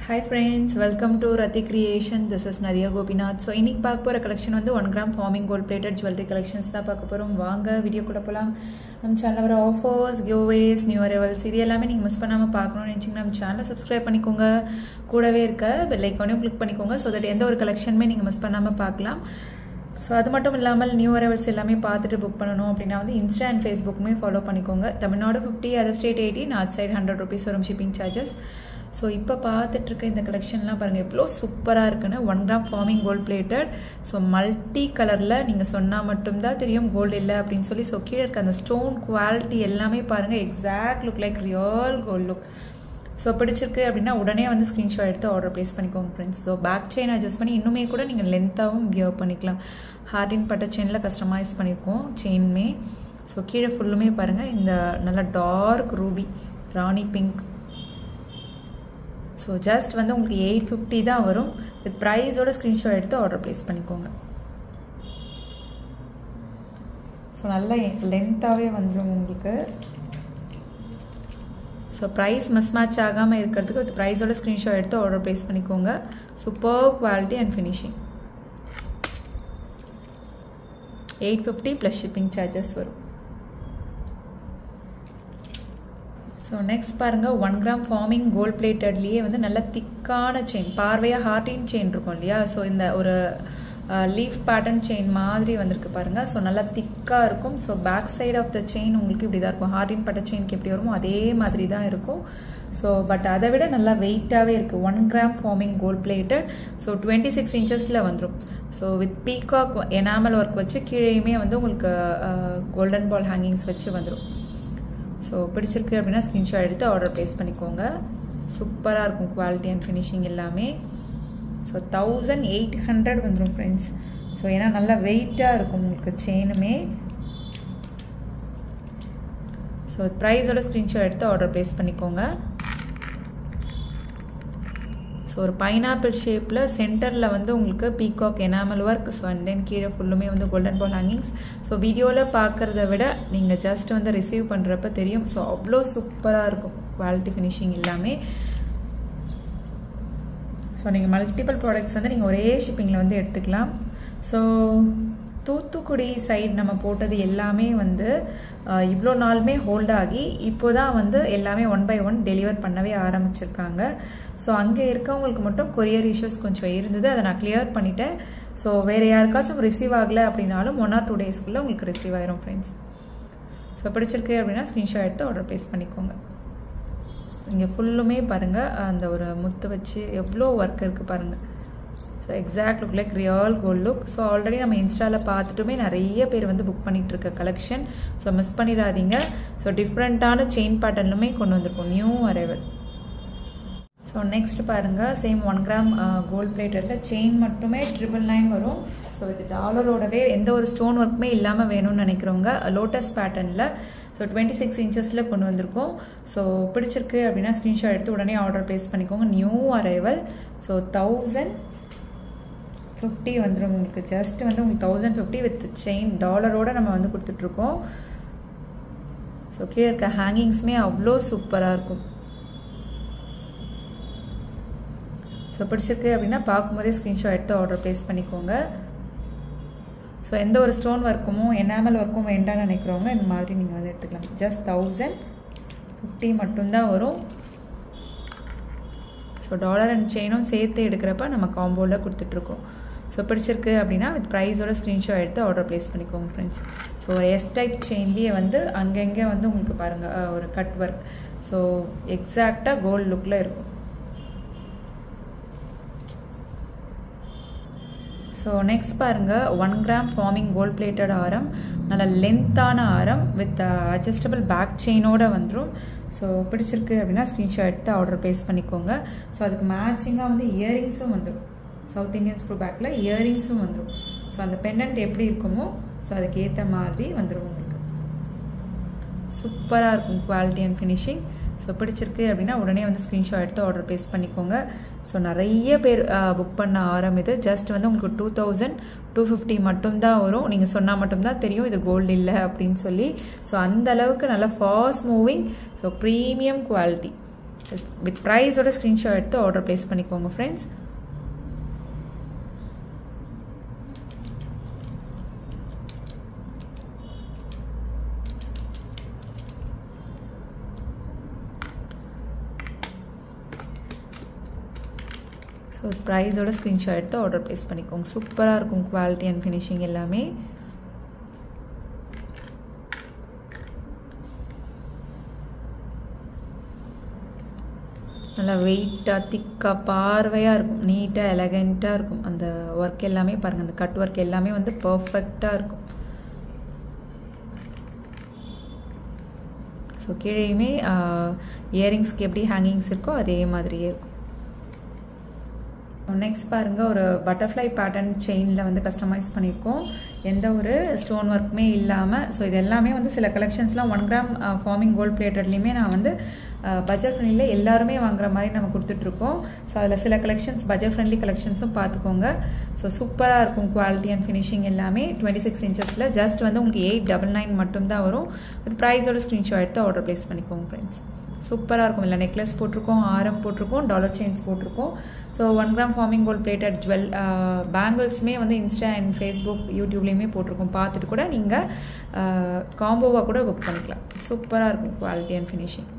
hi friends welcome to Rathi creation this is Nadiya Gopinath so இன்னைக்கு பார்க்க போகிற கலெக்ஷன் வந்து one gram forming gold plated jewellery collections தான் பார்க்க போகிறோம் வாங்க வீடியோ கூட போகலாம் நம்ம சேனலில் வர ஆஃபர்ஸ் கிவ்வேஸ் நியூ அரைவல்ஸ் இது எல்லாமே நீங்கள் மிஸ் பண்ணாமல் பார்க்கணும்னு நினச்சிங்கன்னா நம்ம சேனலை சப்ஸ்கிரைப் பண்ணிக்கோங்க கூடவே இருக்க பெல் ஐக்கானையும் கிளிக் பண்ணிக்கோங்க ஸோ தட் எந்த ஒரு கலெக்ஷனுமே நீங்கள் மிஸ் பண்ணாமல் பார்க்கலாம் ஸோ அது மட்டும் இல்லாமல் நியூ அரைவல்ஸ் எல்லாமே பார்த்துட்டு புக் பண்ணணும் அப்படின்னா வந்து இன்ஸ்டா அண்ட் ஃபேஸ்புக்குமே ஃபாலோ பண்ணிக்கோங்க Tamil Nadu fifty other state eighty north side hundred rupees வரும் ஷிப்பிங் சார்ஜஸ் ஸோ இப்போ பார்த்துட்டு இருக்க இந்த கலெக்ஷன்லாம் பாருங்கள் எவ்வளோ சூப்பராக இருக்குன்னு one gram forming gold plated so multi கலரில் நீங்கள் சொன்னால் மட்டும்தான் தெரியும் கோல்டு இல்லை அப்படின்னு சொல்லி ஸோ கீழே இருக்க அந்த ஸ்டோன் குவாலிட்டி எல்லாமே பாருங்கள் exact look like real gold look so பிடிச்சிருக்கு அப்படின்னா உடனே வந்து ஸ்க்ரீன்ஷாட் எடுத்து ஆர்டர் ப்ளேஸ் பண்ணிக்கோங்க friends so back chain adjust பண்ணி இன்னுமே கூட நீங்கள் லென்த்தாகவும் வியர் பண்ணிக்கலாம் ஹார்டின் பட்ட செயினில் கஸ்டமைஸ் பண்ணியிருக்கோம் செயின்மே ஸோ கீழே ஃபுல்லுமே பாருங்கள் இந்த நல்ல dark ruby rani pink so just வந்து உங்களுக்கு எயிட் ஃபிஃப்டி தான் வரும் வித் ப்ரைஸோட ஸ்க்ரீன்ஷாட் எடுத்து ஆர்டர் ப்ளேஸ் பண்ணிக்கோங்க ஸோ நல்லா லென்த்தாகவே வந்துடும் உங்களுக்கு ஸோ ப்ரைஸ் மிஸ் மேட்ச் ஆகாமல் இருக்கிறதுக்கு வித் ப்ரைஸோட ஸ்க்ரீன்ஷாட் எடுத்து ஆர்டர் ப்ளேஸ் பண்ணிக்கோங்க super quality and finishing eight fifty plus shipping charges வரும் ஸோ நெக்ஸ்ட் பாருங்கள் ஒன் கிராம் ஃபார்மிங் கோல்ட் பிளேட்டட்லேயே வந்து நல்ல திக்கான செயின் பார்வையாக ஹார்டின் செயின் இருக்கும் இல்லையா ஸோ இந்த ஒரு லீஃப் பேட்டர்ன் செயின் மாதிரி வந்திருக்கு பாருங்கள் ஸோ நல்லா திக்காக இருக்கும் so back side of the chain உங்களுக்கு இப்படி தான் இருக்கும் ஹார்டின் பட்ட செயினுக்கு எப்படி வருமோ அதே மாதிரி தான் இருக்கும் ஸோ பட் அதை விட நல்லா வெயிட்டாகவே இருக்குது one gram forming gold plated so twenty six இன்ச்சஸில் வந்துடும் so with peacock enamel work வச்சு கீழேயுமே வந்து உங்களுக்கு கோல்டன் பால் ஹேங்கிங்ஸ் வச்சு வந்துடும் ஸோ பிடிச்சிருக்கு அப்படின்னா ஸ்க்ரீன்ஷாட் எடுத்து ஆர்டர் ப்ளேஸ் பண்ணிக்கோங்க சூப்பராக இருக்கும் குவாலிட்டி அண்ட் ஃபினிஷிங் எல்லாமே ஸோ தௌசண்ட் எயிட் ஹண்ட்ரட் வந்துடும் ஃப்ரெண்ட்ஸ் ஸோ ஏன்னா நல்லா வெயிட்டாக இருக்கும் உங்களுக்கு செயினுமே ஸோ ப்ரைஸோட ஸ்க்ரீன்ஷாட் எடுத்து ஆர்டர் ப்ளேஸ் பண்ணிக்கோங்க ஸோ ஒரு பைனாப்பிள் ஷேப்பில் சென்டரில் வந்து உங்களுக்கு peacock enamel work so and then கீழே ஃபுல்லுமே வந்து கோல்டன் பால் ஹேங்கிங்ஸ் ஸோ வீடியோவில் பார்க்குறத விட நீங்கள் ஜஸ்ட் வந்து ரிசீவ் பண்ணுறப்ப தெரியும் ஸோ அவ்வளோ சூப்பராக இருக்கும் குவாலிட்டி ஃபினிஷிங் எல்லாமே ஸோ நீங்கள் மல்டிபிள் ப்ராடக்ட்ஸ் வந்து நீங்கள் ஒரே ஷிப்பிங்கில் வந்து எடுத்துக்கலாம் ஸோ தூத்துக்குடி சைடு நம்ம போட்டது எல்லாமே வந்து இவ்வளோ நாளுமே ஹோல்ட் ஆகி இப்போ தான் வந்து எல்லாமே ஒன் பை ஒன் டெலிவர் பண்ணவே ஆரம்பிச்சிருக்காங்க ஸோ அங்கே இருக்கவங்களுக்கு மட்டும் கொரியர் இஷ்யூஸ் கொஞ்சம் இருந்தது அதை நான் கிளியர் பண்ணிட்டேன் ஸோ வேறு யாருக்காச்சும் ரிசீவ் ஆகலை அப்படின்னாலும் ஒன் ஆர் டூ டேஸ்க்குள்ளே உங்களுக்கு ரிசீவ் ஆயிரும் ஃப்ரெண்ட்ஸ் ஸோ பிடிச்சிருக்கு அப்படின்னா ஸ்க்ரீன்ஷாட் எடுத்து ஆர்டர் ப்ளேஸ் பண்ணிக்கோங்க இங்கே ஃபுல்லுமே பாருங்கள் அந்த ஒரு முத்து வச்சு எவ்வளோ ஒர்க் இருக்குது பாருங்கள் so exact look like real gold look so already நம்ம இன்ஸ்டாவில் பார்த்துட்டுமே நிறைய பேர் வந்து புக் பண்ணிகிட்டு இருக்க கலெக்ஷன் ஸோ மிஸ் பண்ணிடாதீங்க ஸோ டிஃப்ரெண்ட்டான செயின் பேட்டர்னுமே கொண்டு வந்திருக்கோம் நியூ அரைவல் ஸோ நெக்ஸ்ட் பாருங்கள் சேம் ஒன் கிராம் கோல்ட் பிளேட்டரில் செயின் மட்டுமே ட்ரிபிள் நைன் வரும் ஸோ இது டாலரோடவே எந்த ஒரு ஸ்டோன் ஒர்க்குமே இல்லாமல் வேணும்னு நினைக்கிறவங்க லோட்டஸ் பேட்டர்னில் ஸோ டுவெண்ட்டி சிக்ஸ் இன்ச்சஸில் கொண்டு வந்திருக்கோம் ஸோ பிடிச்சிருக்கு அப்படின்னா ஸ்க்ரீன்ஷாட் எடுத்து உடனே ஆர்டர் ப்ளேஸ் பண்ணிக்கோங்க new arrival so thousand fifty வந்துடும் உங்களுக்கு ஜஸ்ட் வந்து உங்களுக்கு தௌசண்ட் ஃபிஃப்டி வித் செயின் டாலரோட நம்ம வந்து கொடுத்துட்ருக்கோம் ஸோ கீழே இருக்க ஹேங்கிங்ஸுமே அவ்வளோ சூப்பராக இருக்கும் ஸோ பிடிச்சிருக்கு அப்படின்னா பார்க்கும்போதே ஸ்க்ரீன்ஷாட் எடுத்து ஆர்டர் ப்ளேஸ் பண்ணிக்கோங்க ஸோ எந்த ஒரு ஸ்டோன் ஒர்க்குமோ எனாமல் ஒர்க்கும் வேண்டாம்னு நினைக்கிறவங்க இந்த மாதிரி நீங்கள் வந்து எடுத்துக்கலாம் ஜஸ்ட் தௌசண்ட் ஃபிஃப்டி மட்டும்தான் வரும் ஸோ டாலர் அண்ட் செயினும் சேர்த்து எடுக்கிறப்ப நம்ம காம்போவில் கொடுத்துட்ருக்கோம் ஸோ பிடிச்சிருக்கு அப்படின்னா வித் ப்ரைஸோட ஸ்க்ரீன்ஷாட் எடுத்து ஆர்டர் ப்ளேஸ் பண்ணிக்கோங்க ஃப்ரெண்ட்ஸ் ஸோ ஒரு எஸ் டைப் செயின்லேயே வந்து அங்கங்கே வந்து உங்களுக்கு பாருங்கள் ஒரு கட் ஒர்க் ஸோ எக்ஸாக்டாக கோல்டு லுக்கில் இருக்கும் ஸோ நெக்ஸ்ட் பாருங்கள் one gram forming gold plated ஆரம் நல்ல லென்த்தான ஆரம் வித் அட்ஜஸ்டபிள் பேக் செயினோடு வந்துடும் ஸோ பிடிச்சிருக்கு அப்படின்னா ஸ்க்ரீன்ஷாட் எடுத்து ஆர்டர் ப்ளேஸ் பண்ணிக்கோங்க ஸோ அதுக்கு மேட்சிங்காக வந்து இயரிங்ஸும் வந்துடும் சவுத் இந்தியன் ஸ்க்ரூ பேக்கில் இயரிங்ஸும் வந்துடும் ஸோ அந்த பெண்டன்ட் எப்படி இருக்குமோ ஸோ அதுக்கு ஏற்ற மாதிரி வந்துடும் உங்களுக்கு சூப்பராக இருக்கும் குவாலிட்டி அண்ட் ஃபினிஷிங் ஸோ பிடிச்சிருக்கு அப்படின்னா உடனே வந்து ஸ்க்ரீன்ஷாட் எடுத்து ஆர்டர் ப்ளேஸ் பண்ணிக்கோங்க ஸோ நிறைய பேர் புக் பண்ண ஆரம்பிது ஜஸ்ட் வந்து உங்களுக்கு டூ தௌசண்ட் டூ ஃபிஃப்டி மட்டும்தான் வரும் நீங்கள் சொன்னால் மட்டும்தான் தெரியும் இது கோல்டு இல்லை அப்படின்னு சொல்லி ஸோ அந்த அளவுக்கு நல்லா fast moving so premium quality with ப்ரைஸோட ஸ்க்ரீன்ஷாட் எடுத்து ஆர்டர் ப்ளேஸ் பண்ணிக்கோங்க ஃப்ரெண்ட்ஸ் ஸோ ப்ரைஸோட ஸ்க்ரீன்ஷாட் எடுத்து ஆர்டர் ப்ளேஸ் பண்ணிக்கோங்க சூப்பராக இருக்கும் குவாலிட்டி அண்ட் ஃபினிஷிங் எல்லாமே நல்லா வெயிட்டாக திக்காக பார்வையாக இருக்கும் நீட்டாக எலகண்ட்டாக இருக்கும் அந்த ஒர்க் எல்லாமே பாருங்கள் அந்த கட் ஒர்க் எல்லாமே வந்து பர்ஃபெக்டாக இருக்கும் ஸோ கீழேயுமே இயரிங்ஸ்க்கு எப்படி ஹேங்கிங்ஸ் இருக்கோ அதே மாதிரியே இருக்கும் நெக்ஸ்ட் பாருங்கள் ஒரு பட்டர்ஃப்ளை பேட்டர்ன் செயினில் வந்து கஸ்டமைஸ் பண்ணியிருக்கோம் எந்த ஒரு ஸ்டோன் ஒர்க்குமே இல்லாமல் ஸோ இது எல்லாமே வந்து சில கலெக்ஷன்ஸ்லாம் ஒன் கிராம் ஃபார்மிங் கோல்ட் பிளேட்டட்லேயுமே நான் வந்து பட்ஜெட் ஃப்ரெண்ட்லியில் எல்லாருமே வாங்குற மாதிரி நம்ம கொடுத்துட்ருக்கோம் ஸோ அதில் சில கலெக்ஷன்ஸ் பட்ஜெட் ஃப்ரெண்ட்லி கலெக்ஷன்ஸும் பார்த்துக்கோங்க ஸோ சூப்பராக இருக்கும் குவாலிட்டி அண்ட் ஃபினிஷிங் எல்லாமே டுவெண்ட்டி சிக்ஸ் இன்ச்சஸில் ஜஸ்ட் வந்து உங்களுக்கு எயிட் டபுள் நைன் மட்டும்தான் வரும் அது ப்ரைஸோட ஸ்க்ரீன்ஷாட் எடுத்து ஆர்டர் ப்ளேஸ் பண்ணிக்கோங்க ஃப்ரெண்ட்ஸ் சூப்பராக இருக்கும் இல்லை நெக்லஸ் போட்டிருக்கோம் ஆரம் போட்டிருக்கோம் டாலர் செயின்ஸ் போட்டிருக்கோம் so one gram forming gold plated jewel பேங்கிள்ஸுமே வந்து இன்ஸ்டா அண்ட் ஃபேஸ்புக் யூடியூப்லேயுமே போட்டிருக்கோம் பார்த்துட்டு கூட நீங்கள் காம்போவாக கூட புக் பண்ணிக்கலாம் சூப்பராக இருக்கும் quality and finishing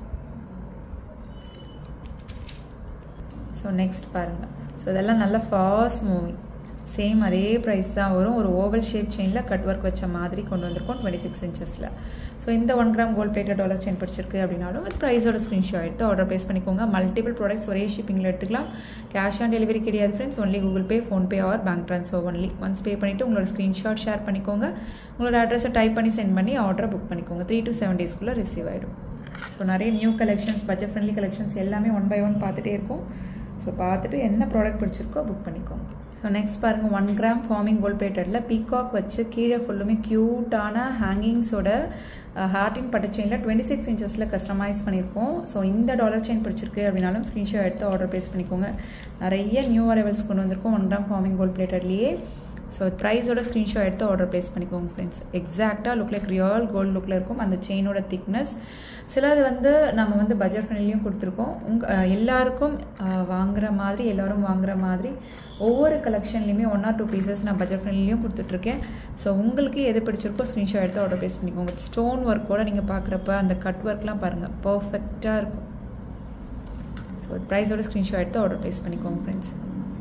so next பாருங்கள் ஸோ இதெல்லாம் நல்ல ஃபாஸ்ட் மூவிங் சேம் அதே ப்ரைஸ் தான் வரும் ஒரு ஓவல் ஷேப் செயினில் கட் ஒர்க் வச்ச மாதிரி கொண்டு வந்திருக்கோம் டுவெண்ட்டி சிக்ஸ் இன்ச்சஸில் ஸோ இந்த one gram gold plated dollar chain பிடிச்சிருக்கு அப்படின்னாலும் அது ப்ரைஸோட ஸ்க்ரீன்ஷாட் எடுத்து ஆர்டர் ப்ளேஸ் பண்ணிக்கோங்க மல்டிபிள் ப்ராடக்ட்ஸ் ஒரே ஷிப்பிங்கில் எடுத்துக்கலாம் கேஷ் ஆன் டெலிவரி கிடையாது friends only Google pay PhonePe or bank transfer only once பே பண்ணிவிட்டு உங்களோட ஸ்க்ரீன்ஷாட் ஷேர் பண்ணிக்கோங்க உங்களோட அட்ரஸை டைப் பண்ணி சென்ட் பண்ணி ஆர்டரை புக் பண்ணிக்கோங்க த்ரீ டு செவன் டேஸ்க்குள்ளே ரிசீவ் ஆகிடும் ஸோ நிறைய new collections budget friendly collections எல்லாமே ஒன் பை ஒன் பார்த்துட்டே இருக்கும் ஸோ பார்த்துட்டு என்ன ப்ராடக்ட் பிடிச்சிருக்கோ புக் பண்ணிக்கோங்க ஸோ நெக்ஸ்ட் பாருங்கள் ஒன் கிராம் ஃபார்மிங் கோல்ட் பிளேட்டடில் பீகாக் வச்சு கீழே ஃபுல்லுமே க்யூட்டான ஹேங்கிங்ஸோட ஹார்டின் பட்டு செயினில் டுவெண்ட்டி சிக்ஸ் இன்ச்சஸில் கஸ்டமைஸ் பண்ணியிருக்கோம் ஸோ இந்த டாலர் செயின் பிடிச்சிருக்கு அப்படின்னாலும் ஸ்க்ரீன்ஷாட் எடுத்து ஆர்டர் ப்ளேஸ் பண்ணிக்கோங்க நிறைய நியூ அரைவல்ஸ் கொண்டு வந்திருக்கோம் ஒன் கிராம் ஃபார்மிங் கோல்ட் பிளேட்டட்லேயே ஸோ ப்ரைஸோட ஸ்க்ரீன்ஷாட் எடுத்து ஆர்டர் ப்ளேஸ் பண்ணிக்கோங்க ஃப்ரெண்ட்ஸ் எக்ஸாக்டாக லுக் லைக் ரியல் கோல்டு லுக்கில் இருக்கும் அந்த செயினோட திக்னஸ் சிலது வந்து நம்ம வந்து பட்ஜெட் ஃப்ரெண்ட்லியும் கொடுத்துருக்கோம் உங்க எல்லாருக்கும் வாங்குற மாதிரி எல்லாரும் வாங்குற மாதிரி ஒவ்வொரு கலெக்ஷன்லையுமே ஒன் ஆர் டூ பீசஸ் நான் பட்ஜெட் ஃப்ரெண்ட்லியும் கொடுத்துட்ருக்கேன் ஸோ உங்களுக்கு எது பிடிச்சிருக்கோ ஸ்க்ரீன்ஷாட் எடுத்து ஆர்டர் ப்ளேஸ் பண்ணிக்கோங்க ஸ்டோன் ஒர்க்கோட நீங்கள் பார்க்குறப்ப அந்த கட் ஒர்க்லாம் பாருங்கள் பர்ஃபெக்டாக இருக்கும் ஸோ ப்ரைஸோட ஸ்க்ரீன்ஷாட் எடுத்து ஆர்டர் ப்ளேஸ் பண்ணிக்கோங்க ஃப்ரெண்ட்ஸ்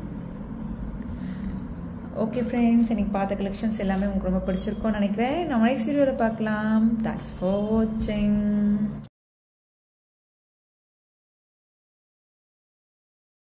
ஓகே ஃப்ரெண்ட்ஸ் எனக்கு பார்த்த கலெக்ஷன்ஸ் எல்லாமே உங்களுக்கு ரொம்ப பிடிச்சிருக்கோன்னு நினைக்கிறேன் நம்ம நெக்ஸ்ட் வீடியோவில் பார்க்கலாம் தேங்க்ஸ் ஃபார் வாட்சிங்